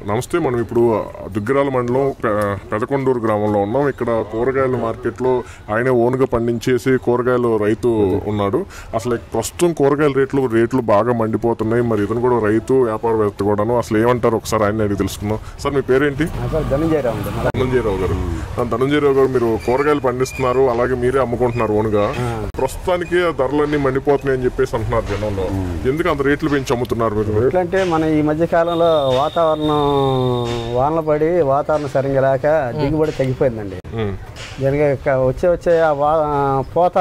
నమస్తే మనం ఇప్పుడు దుగ్గిరాల మండలం పె- పెదకొండూరు గ్రామంలో ఉన్నాం ఇక్కడ కూరగాయల మార్కెట్లో ఆయనే ఓన్గా పండించేసి కూరగాయలు రైతు ఉన్నాడు అసలు ప్రస్తుతం కూరగాయల రేట్లు రేట్లు బాగా మండిపోతున్నాయి మరి ఇతను కూడా రైతు వ్యాపారవేత్త కూడాను అసలు ఏమంటారు ఒకసారి ఆయన అడిగి తెలుసుకుందాం సార్ మీ పేరేంటి నా పేరు ధనంజయరావు అండి మన ధనంజయరావు గారు ఆ, ధనంజయరావు గారు మీరు కూరగాయలు పండిస్తున్నారు అలాగే మీరే అమ్ముకుంటున్నారు ఓన్గా ప్రస్తుతానికి ఆ ధరలన్నీ మండిపోతున్నాయి అని చెప్పేసి అంటున్నారు జనంలో ఎందుకు అంత రేట్లు పెంచి అమ్ముతున్నారు మీరు ఎట్లంటే మన ఈ మధ్య కాలంలో వాతావరణం వానలు పడి వాతావరణం సరిగ్గా లేక దిగుబడి తగ్గిపోయిందండి ఉమ్, దీనికి క- వచ్చే వచ్చే ఆ వా పూత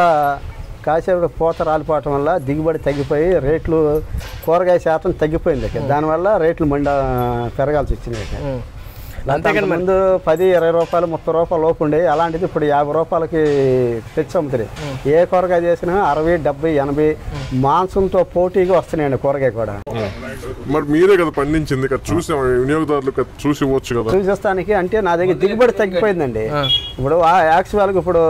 కాసేపు పూత రాలిపోవటం వల్ల దిగుబడి తగ్గిపోయి రేట్లు కూరగాయ శాతం తగ్గిపోయింది ఇక. దానివల్ల రేట్లు మండ పెరగాల్సి వచ్చింది ఇక. అంతేకాని ముందు పది ఇరవై రూపాయలు ముప్పై రూపాయలు లోపు ఉండే అలాంటిది ఇప్పుడు యాభై రూపాయలకి తెచ్చి అమ్ముతుంది ఏ కూరగాయ చేసినా అరవై డెబ్బై ఎనభై మాంసంతో పోటీగా వస్తున్నాయండి కూరగాయ కూడా ఉమ్. మరి మీరే కదా పండించింది కదా చూసి వినియోగదారులు కదా చూసి ఇవ్వచ్చు కదా చూసేస్తానికి అంటే నా దగ్గర దిగుబడి తగ్గిపోయిందండి ఇప్పుడు ఆ యాక్చువల్గా ఇప్పుడు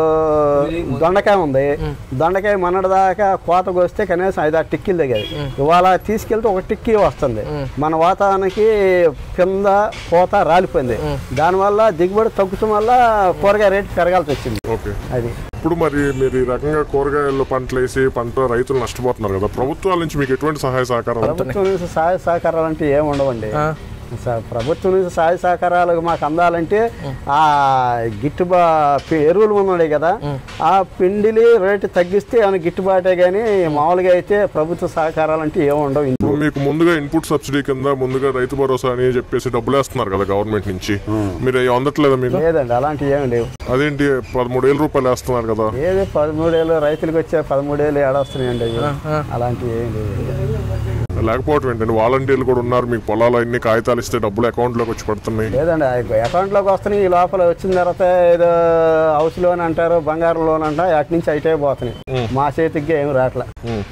దొండకాయ ఉంది దొండకాయ మొన్నటి దాకా కోతకు వస్తే కనీసం ఐదు ఆరు టిక్కీలు దిగేది ఇవాళ తీసుకెళ్తే ఒక టిక్కీ వస్తుంది మన వాతావరణానికి కింద కోత రాలిపోయింది దానివల్ల దిగుబడి తగ్గుతాం వల్ల కూరగాయ రేటు పెరగాల్సి వచ్చింది ఓకే అది ఇప్పుడు మరి మీరు ఈ రకంగా కూరగాయలు పంటలు వేసి పంట రైతులు నష్టపోతున్నారు కదా ప్రభుత్వాల నుంచి మీకు ఎటువంటి సహాయ సహకారం ప్రభుత్వం నుంచి సహాయ సహకారాలు అంటే ఏమి ఉండవండి స- ప్రభుత్వం నుంచి సహాయ సహకారాలు మాకు అందాలంటే ఆ గిట్టుబా పి- ఎరువులు ఉన్నాయి కదా ఆ పిండిలి రేటు తగ్గిస్తే ఏమైనా గిట్టుబాటే కానీ మామూలుగా అయితే ప్రభుత్వ సహకారాలు అంటే ఏమి ఉండవు ఇప్పుడు మీకు ముందుగా ఇన్పుట్ సబ్సిడీ కింద ముందుగా రైతు భరోసా అని చెప్పేసి డబ్బులు వేస్తున్నారు కదా గవర్నమెంట్ నుంచి మీరు అవి అందట్లేదా మీకు లేదండి అలాంటివి ఏమి లేవు అదేంటి పదమూడు వేల రూపాయలు వేస్తున్నారు కదా ఏది పదమూడేళ్ళు రైతులకు వచ్చే పదమూడేళ్ళు ఏడొస్తున్నాయండి అవి అలాంటివి ఏమి లేవు లేకపోవటం ఏంటంటే వాలంటీర్లు కూడా ఉన్నారు మీకు పొలాలు అన్ని కాగితాలు ఇస్తే డబ్బులు అకౌంట్లోకి వచ్చి పడుతున్నాయి లేదండి ఆ అకౌంట్లోకి వస్తున్నాయి ఈ లోపల వచ్చిన తర్వాత ఏదో హౌస్ లోన్ అంటారు బంగారం లోన్ అంటారు అటు నుంచి అయితే పోతున్నాయి మా చేతికి ఏమి రావట్లే ఉమ్.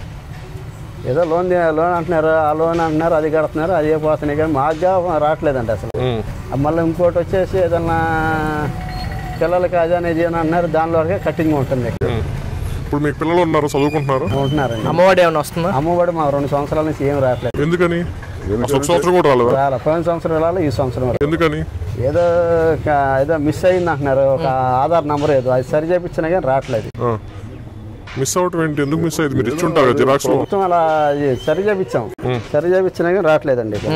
ఏదో లోన్ ది- లోన్ అంటున్నారు ఆ లోన్ అంటున్నారు అది కడుతున్నారు అది పోతున్నాయి కానీ మాకుగా రావట్లేదండి అసలు ఉమ్. మళ్ళీ ఇంకోటి వచ్చేసి ఏదన్నా పిల్లలకి అది అనేది అని అంటున్నారు దానిలో వరకే కటింగ్ ఉంటుంది ఉమ్. ఇప్పుడు మీకు పిల్లలు ఉన్నారు చదువుకుంటున్నారు ఉంటున్నారండి అమ్మఒడి ఏమైనా వస్తుందా అమ్మఒడి మా రెండు సంవత్సరాల నుంచి ఏం రావట్లేదు ఎందుకని అసలు ఒక సంవత్సరం కూడా రాలేదా రాలే పోయిన సంవత్సరం రాలే ఈ సంవత్సరం రాలే. ఎందుకని ఏదో ఒక- ఏదో మిస్ అయింది అంటున్నారు ఒక ఆధార్ నంబర్ ఏదో అది సరి చేయించినా కానీ రావట్లేదు ఆ. మిస్ అవటం ఏంటి ఎందుకు మిస్ అయ్యింది మీరు ఇచ్చి ఉంటారు కదా జిరాక్స్ లో ప్రభుత్వం అలా ఇది సరి చేయించాం సరి చేయించినా కానీ రావట్లేదండి ఇక.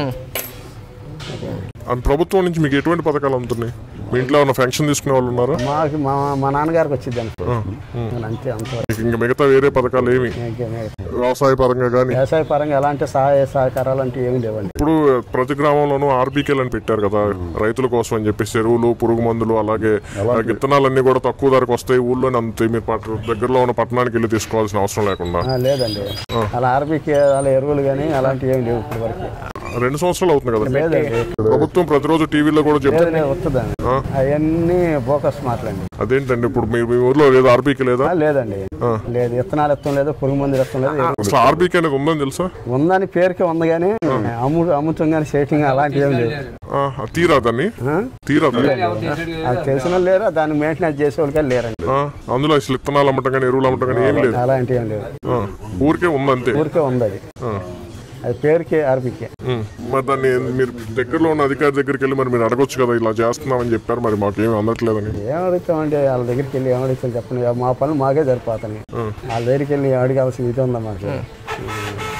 ఆ ప్రభుత్వం నుంచి మీకు ఎటువంటి పథకాలు అందుతున్నాయి మీ ఇంట్లో ఉన్న ఫంక్షన్ తీసుకునే వాళ్ళు ఉన్నారా మాకు మా మా నాన్నగారికి వచ్చింది అనుకో ఆ. ఉమ్. అంతే అంత మీకు ఇంకా మిగతా వేరే పథకాలు ఏమి వ్యవసాయ పరంగా కానీ వ్యవసాయ పరంగా ఎలాంటి సహాయ సహకారాలు అంటే ఏమి లేవండి ఇప్పుడు ప్రతి గ్రామంలోనూ ఆర్బీకేలు అని పెట్టారు కదా రైతుల కోసం అని చెప్పేసి ఎరువులు పురుగు మందులు అలాగే విత్తనాలన్నీ కూడా తక్కువ ధరకు వస్తాయి ఊళ్ళోనే అంతే మీరు పట్ట- దగ్గరలో ఉన్న పట్టణానికి వెళ్ళి తీసుకోవాల్సిన అవసరం లేకుండా ఆ, లేదండి అలా ఆర్బీకి అలా ఎరువులు కానీ అలాంటివి ఏమి లేవు ఇప్పటి వరకు రెండు సంవత్సరాలు అవుతుంది కదా లేదండి ప్రభుత్వం ప్రతిరోజు టీవీలో కూడా చెప్తుంది లేదు లేదు వస్తుందండి అవన్నీ బోకస్ మాటలండి అదేంటండి ఇప్పుడు మీరు మీ ఊర్లో లేదు ఆర్బీకే లేదా ఆ, లేదండి లేదు విత్తనాలు ఇస్తాం లేదు పురుగు మందులు ఇస్తాం లేదు ఎరువు- అసలు ఆర్బీకే అనేది ఉందని తెలుసా ఉందని పేరుకే ఉంది కానీ అమ్ము అమ్ముతాం కానీ సేటింగ్ అలాంటివి ఏమి లేవు ఆ, తీరా దాన్ని ఆ? తీరా దాన్ని అది తెలిసిన వాళ్ళు లేరు దాన్ని మెయింటెనెన్స్ చేసే వాళ్ళకి లేరండి ఆ, అందులో అసలు విత్తనాలు అమ్మటం కానీ ఎరువులు అమ్మటం కానీ ఏం లేదు అలాంటివి ఏం లేవు ఆ, ఊరికే ఉందంతే ఊరికే ఉంది అది ఆ. అది పేరుకే ఆర్బీకే ఉమ్. మరి దాన్ని మీరు దగ్గరలో ఉన్న అధికారి దగ్గరికి వెళ్ళి మరి మీరు అడగొచ్చు కదా ఇలా చేస్తున్నామని చెప్పారు మరి మాకు ఏమి అందట్లేదని ఏం అడుగుతామండి వాళ్ళ దగ్గరికి వెళ్ళి ఏం అడుగుతాం చెప్పండి మా పనులు మాకే సరిపోతాయి వాళ్ళ దగ్గరికి వెళ్ళి అడగాల్సిన ఇది ఉందా మాకు